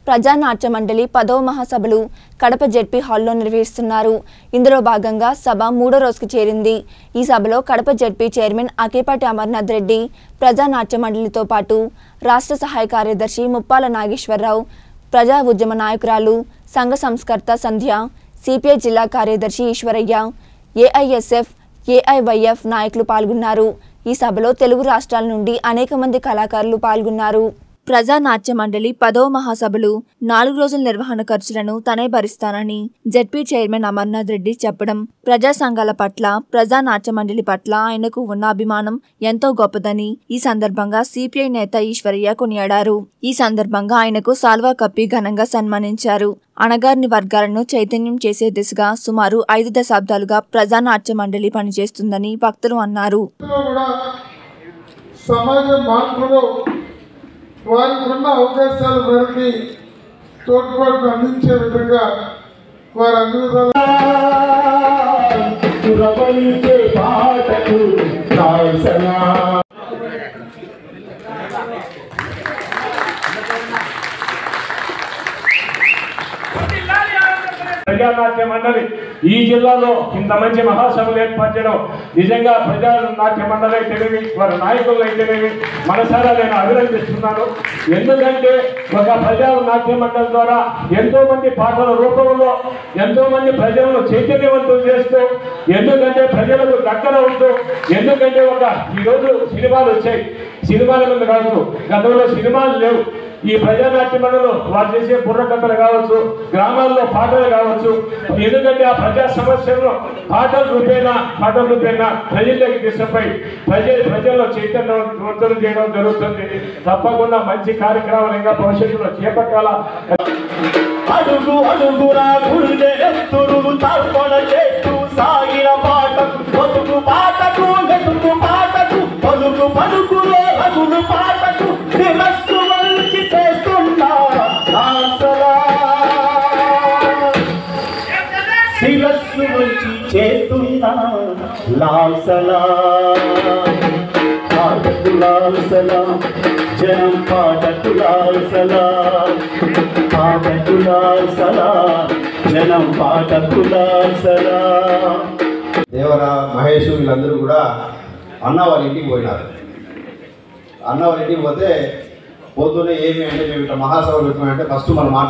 ప్రజానాట్య మండలి పదవ మహాసభలు కడప జెడ్పీ హాల్లో నిర్వహిస్తున్నారు ఇందులో భాగంగా సభ మూడో రోజుకు చేరింది ఈ సభలో కడప జెడ్పీ చైర్మన్ అకేపాటి అమర్నాథ్ రెడ్డి ప్రజానాట్య మండలితో పాటు రాష్ట్ర సహాయ కార్యదర్శి ముప్పాల నాగేశ్వరరావు ప్రజా ఉద్యమ నాయకురాలు సంఘ సంస్కర్త సంధ్య సిపిఐ జిల్లా కార్యదర్శి ఈశ్వరయ్య ఏఐఎస్ఎఫ్ ఏఐవైఎఫ్ నాయకులు పాల్గొన్నారు ఈ సభలో తెలుగు రాష్ట్రాల నుండి అనేక మంది కళాకారులు పాల్గొన్నారు ప్రజా నాట్య మండలి పదవ మహాసభలు నాలుగు రోజుల నిర్వహణ ఖర్చులను తనే భరిస్తానని జెడ్పీ చైర్మన్ అమర్నాథ్ రెడ్డి చెప్పడం ప్రజా సంఘాల పట్ల ప్రజా నాట్య మండలి పట్ల ఆయనకు ఉన్న అభిమానం ఎంతో గొప్పదని ఈ సందర్భంగా సిపిఐ నేత ఈశ్వరయ్య కొనియాడారు ఈ సందర్భంగా ఆయనకు సాల్వా కప్పి ఘనంగా సన్మానించారు అణగారిని వర్గాలను చైతన్యం చేసే దిశగా సుమారు ఐదు దశాబ్దాలుగా ప్రజా నాట్య మండలి పనిచేస్తుందని భక్తులు అన్నారు లో కూడా సమాజ మార్పులో వారికి ఉన్న అవకాశాల మేరకి తోడ్పాటును అందించే విధంగా వారు అన్ని విధాలా ప్రవళించే పాటకు కాల్సనా ప్రజానాట్య మండలి ఈ జిల్లాలో ఇంత మంచి మహాసభలు ఏర్పాటు చేయడం నిజంగా ప్రజా నాట్య మండలి అయితేనేమి వారి నాయకులు అయితేనేమి మనసారా నేను అభినందిస్తున్నాను ఎందుకంటే ఒక ప్రజా నాట్య మండలి ద్వారా ఎంతో మంది పాటల రూపంలో ఎంతో మంది ప్రజలను చైతన్యవంతం చేస్తూ ఎందుకంటే ప్రజలకు దగ్గర ఉంటూ ఎందుకంటే ఒక ఈరోజు సినిమాలు వచ్చాయి సినిమాల మీద కావచ్చు గతంలో సినిమాలు లేవు ఈ ప్రజానాట్య మండలు వారు చేసే బుర్రకథలు కావచ్చు గ్రామాల్లో పాటలు కావచ్చు ఎందుకంటే ఆ ప్రజా సమస్యలను పాటల రూపేణ పాటల రూపేణ ప్రజల్లోకి తీసుకుపోయి ప్రజ ప్రజల్లో చైతన్యవంతులు చేయడం జరుగుతుంది తప్పకుండా మంచి కార్యక్రమాలు ఇంకా భవిష్యత్తులో చేపట్టాల అడుగు అడుగురా గుండె ఎత్తురు తర్పణ చేస్తూ సాగిన పాటకు పొదుగు పాటకు వెతుకు పాటకు పలుకు పలుకులో అగులు పాటకు శిరస్సు వంచి చేస్తున్నా ఆసరా శిరస్సు వంచి చేస్తున్నా లాసలా పాటకు లాసలా జనం పాటకు లాసలా పాటకు లాసలా జనం పాటకు లాసలా దేవర మహేష్ వీళ్ళందరూ కూడా అన్న వాళ్ళ ఇంటికి పోయినారు అన్న వాళ్ళ ఇంటికి పోతే పొద్దున్నే ఏమి అంటే మేము ఇట్లా మహాసభలు పెట్టినామంటే ఫస్ట్ మనం మాట్లాడుతున్నాం